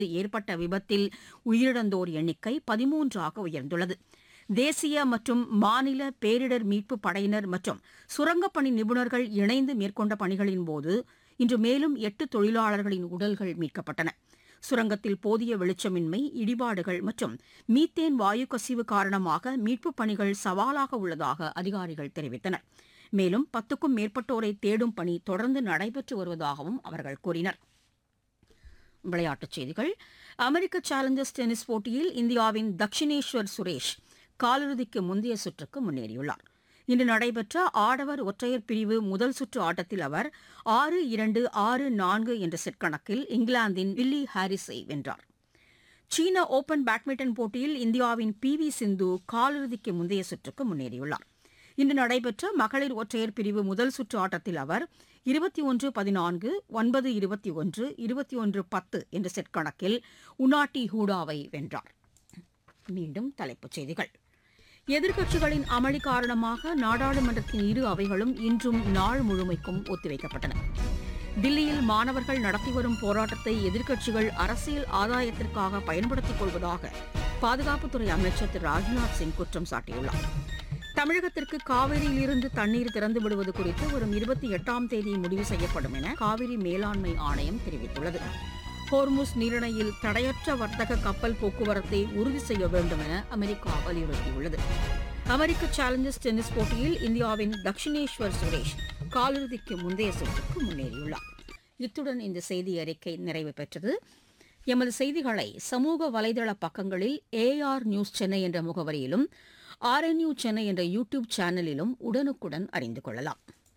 ஏற்பட்ட விபத்தில் உயிரிழந்தோர் எண்ணிக்கை பதிமூன்றாக உயர்ந்துள்ளது தேசிய மற்றும் மாநில பேரிடர் மீட்புப் படையினர் மற்றும் சுரங்கப்பணி நிபுணர்கள் இணைந்து மேற்கொண்ட பணிகளின்போது இன்று மேலும் எட்டு தொழிலாளர்களின் உடல்கள் மீட்கப்பட்டன சுரங்கத்தில் போதிய வெளிச்சமின்மை இடிபாடுகள் மற்றும் மீத்தேன் வாயு கசிவு காரணமாக மீட்புப் பணிகள் சவாலாக உள்ளதாக அதிகாரிகள் தெரிவித்தனர் மேலும் பத்துக்கும் மேற்பட்டோரை தேடும் பணி தொடர்ந்து நடைபெற்று வருவதாகவும் அவர்கள் கூறினர் விளையாட்டுச் செய்திகள் அமெரிக்க சேலஞ்சர்ஸ் டென்னிஸ் போட்டியில் இந்தியாவின் தக்ஷினேஸ்வர் சுரேஷ் காலிறுதிக்கு முந்தைய சுற்றுக்கு முன்னேறியுள்ளார் இன்று நடைபெற்ற ஆடவர் ஒற்றையர் பிரிவு முதல் சுற்று ஆட்டத்தில் அவர் ஆறு இரண்டு ஆறு நான்கு என்ற செட் கணக்கில் இங்கிலாந்தின் வில்லி ஹாரிஸை வென்றார் சீன ஓபன் பேட்மிண்டன் போட்டியில் இந்தியாவின் பி வி சிந்து காலிறுதிக்கு முந்தைய சுற்றுக்கு முன்னேறியுள்ளார் இன்று நடைபெற்ற மகளிர் ஒற்றையர் பிரிவு முதல் சுற்று ஆட்டத்தில் அவர் இருபத்தி ஒன்று பதினான்கு ஒன்பது இருபத்தி ஒன்று இருபத்தி ஒன்று பத்து என்ற செட் கணக்கில் உனாட்டி ஹூடாவை வென்றார் மீண்டும் தலைப்புச் செய்திகள் எதிர்க்கட்சிகளின் அமளி காரணமாக நாடாளுமன்றத்தின் இரு அவைகளும் இன்றும் நாள் முழுமைக்கும் ஒத்திவைக்கப்பட்டன தில்லியில் மாணவர்கள் நடத்தி வரும் போராட்டத்தை எதிர்க்கட்சிகள் அரசியல் ஆதாயத்திற்காக பயன்படுத்திக் கொள்வதாக பாதுகாப்புத்துறை அமைச்சர் திரு ராஜ்நாத் சிங் குற்றம் சாட்டியுள்ளார் தமிழகத்திற்கு காவிரியிலிருந்து தண்ணீர் திறந்து விடுவது குறித்து வரும் இருபத்தி எட்டாம் தேதி முடிவு செய்யப்படும் என காவிரி மேலாண்மை ஆணையம் தெரிவித்துள்ளது ஹோர்முஸ் நீரிணையில் தடையற்ற வர்த்தக கப்பல் போக்குவரத்தை உறுதி செய்ய வேண்டும் என அமெரிக்கா வலியுறுத்தியுள்ளது அமெரிக்க சேலஞ்சர்ஸ் டென்னிஸ் போட்டியில் இந்தியாவின் தக்ஷினேஸ்வர் சுரேஷ் காலிறுதிக்கு முந்தைய சுற்றுக்கு முன்னேறியுள்ளார் இத்துடன் இந்த செய்தி அறிக்கை நிறைவு பெற்றது எமது செய்திகளை சமூக வலைதள பக்கங்களில் ஏஆர் நியூஸ் சென்னை என்ற முகவரியிலும் ஆர்என்யூ சென்னை என்ற யூ டியூப் சேனலிலும் உடனுக்குடன் அறிந்து கொள்ளலாம்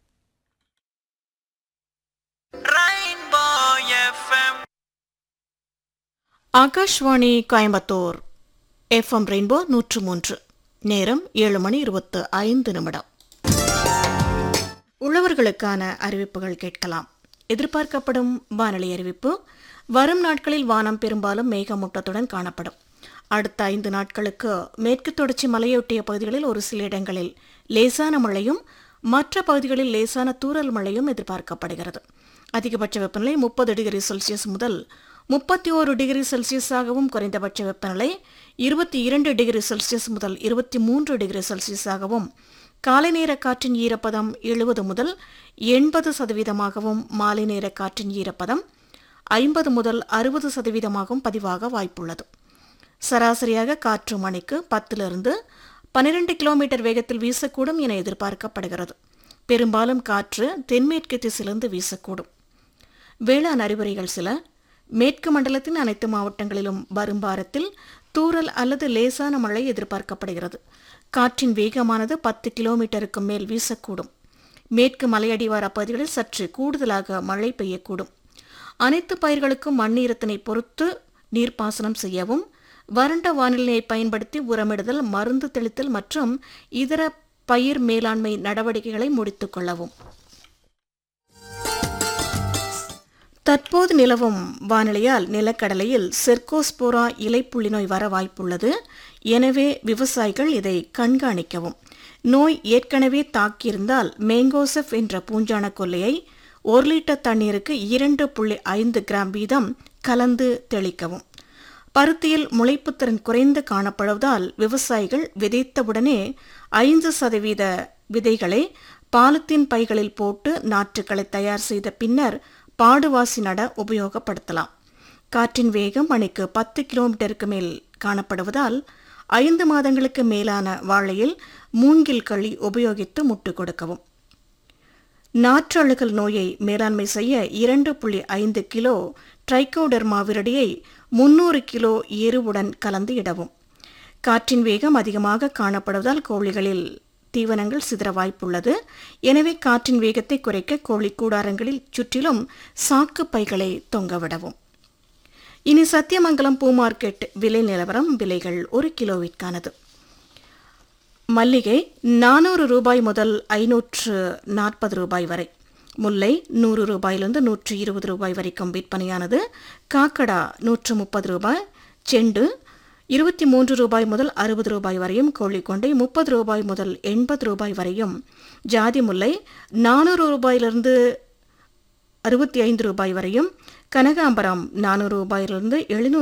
ஆகாஷ்வாணி கோயம்புத்தூர் எஃப்எம் ரெயின்போ நூற்று மூன்று நேரம் ஏழு மணி இருபத்து ஐந்து நிமிடம் உழவர்களுக்கான அறிவிப்புகள் கேட்கலாம் எதிர்பார்க்கப்படும் வானிலை அறிவிப்பு வரும் நாட்களில் வானம் பெரும்பாலும் மேகமூட்டத்துடன் காணப்படும் அடுத்த ஐந்து நாட்களுக்கு மேற்கு தொடர்ச்சி மலையொட்டிய பகுதிகளில் ஒரு சில இடங்களில் லேசான மழையும் மற்ற பகுதிகளில் லேசான தூறல் மழையும் எதிர்பார்க்கப்படுகிறது அதிகபட்ச வெப்பநிலை முப்பது டிகிரி செல்சியஸ் முதல் முப்பத்தி ஓரு டிகிரி செல்சியஸாகவும் குறைந்தபட்ச வெப்பநிலை இருபத்தி இரண்டு டிகிரி செல்சியஸ் முதல் இருபத்தி மூன்று டிகிரி செல்சியஸாகவும் காலை நேர காற்றின் ஈரப்பதம் எழுபது முதல் எண்பது சதவீதமாகவும் மாலை நேர காற்றின் ஈரப்பதம் ஐம்பது முதல் அறுபது சதவீதமாகவும் பதிவாக வாய்ப்புள்ளது சராசரியாக காற்று மணிக்கு பத்திலிருந்து பன்னிரண்டு கிலோமீட்டர் வேகத்தில் வீசக்கூடும் என எதிர்பார்க்கப்படுகிறது பெரும்பாலும் காற்று தென்மேற்கு திசையிலிருந்து வீசக்கூடும் வேளாண் அறிவுரைகள் சில மேற்கு மண்டலத்தின் அனைத்து மாவட்டங்களிலும் வரும் வாரத்தில் தூறல் அல்லது லேசான மழை எதிர்பார்க்கப்படுகிறது காற்றின் வேகமானது பத்து கிலோமீட்டருக்கு மேல் வீசக்கூடும் மேற்கு மலையடிவார பகுதிகளில் சற்று கூடுதலாக மழை பெய்யக்கூடும் அனைத்து பயிர்களுக்கும் மண்ணீரத்தினை பொறுத்து நீர்ப்பாசனம் செய்யவும் வறண்ட வானிலையை பயன்படுத்தி உரமிடுதல் மருந்து தெளித்தல் மற்றும் இதர பயிர் மேலாண்மை நடவடிக்கைகளை முடித்துக் கொள்ளவும் தற்போது நிலவும் வானிலையால் நிலக்கடலையில் செர்கோஸ்போரா இலைப்புள்ளி நோய் வர வாய்ப்புள்ளது எனவே விவசாயிகள் இதை கண்காணிக்கவும் நோய் ஏற்கனவே தாக்கியிருந்தால் மேங்கோசெஃப் என்ற பூஞ்சான கொல்லையை ஒரு லிட்டர் தண்ணீருக்கு இரண்டு புள்ளி ஐந்து கிராம் வீதம் கலந்து தெளிக்கவும் பருத்தியில் முளைப்புத்திறன் குறைந்து காணப்படுவதால் விவசாயிகள் விதைத்தவுடனே ஐந்து சதவீத விதைகளை பாலித்தீன் பைகளில் போட்டு நாற்றுகளை தயார் செய்த பின்னர் பாடுவாசி நட உபயோகப்படுத்தலாம் காற்றின் வேகம் மணிக்கு பத்து கிலோமீட்டருக்கு மேல் காணப்படுவதால் ஐந்து மாதங்களுக்கு மேலான வாழையில் மூங்கில் களி உபயோகித்து முட்டு கொடுக்கவும் நாற்றழுகல் நோயை மேலாண்மை செய்ய இரண்டு புள்ளி ஐந்து கிலோ ட்ரைகோடர்மா விரடியை முன்னூறு கிலோ எருவுடன் கலந்து இடவும் காற்றின் வேகம் அதிகமாக காணப்படுவதால் கோழிகளில் தீவனங்கள் சிதற வாய்ப்புள்ளது எனவே காற்றின் வேகத்தை குறைக்க கோழி கூடாரங்களில் சுற்றிலும் சாக்கு பைகளை தொங்கவிடவும் இனி சத்தியமங்கலம் பூ மார்க்கெட் விலை நிலவரம் விலைகள் ஒரு கிலோவிற்கானது மல்லிகை நானூறு ரூபாய் முதல் ஐநூற்று நாற்பது ரூபாய் வரை முல்லை நூறு ரூபாயிலிருந்து நூற்று இருபது ரூபாய் வரைக்கும் விற்பனையானது காக்கடா நூற்று முப்பது ரூபாய் செண்டு இருபத்தி மூன்று ரூபாய் முதல் அறுபது ரூபாய் வரையும் கோழிக்கொண்டை முப்பது ரூபாய் முதல் எண்பது ரூபாய் வரையும் ஜாதி முல்லை நானூறு ரூபாயிலிருந்து அறுபத்தி ஐந்து ரூபாய் வரையும் கனகாம்பரம் நானூறு ரூபாயிலிருந்து எழுநூறு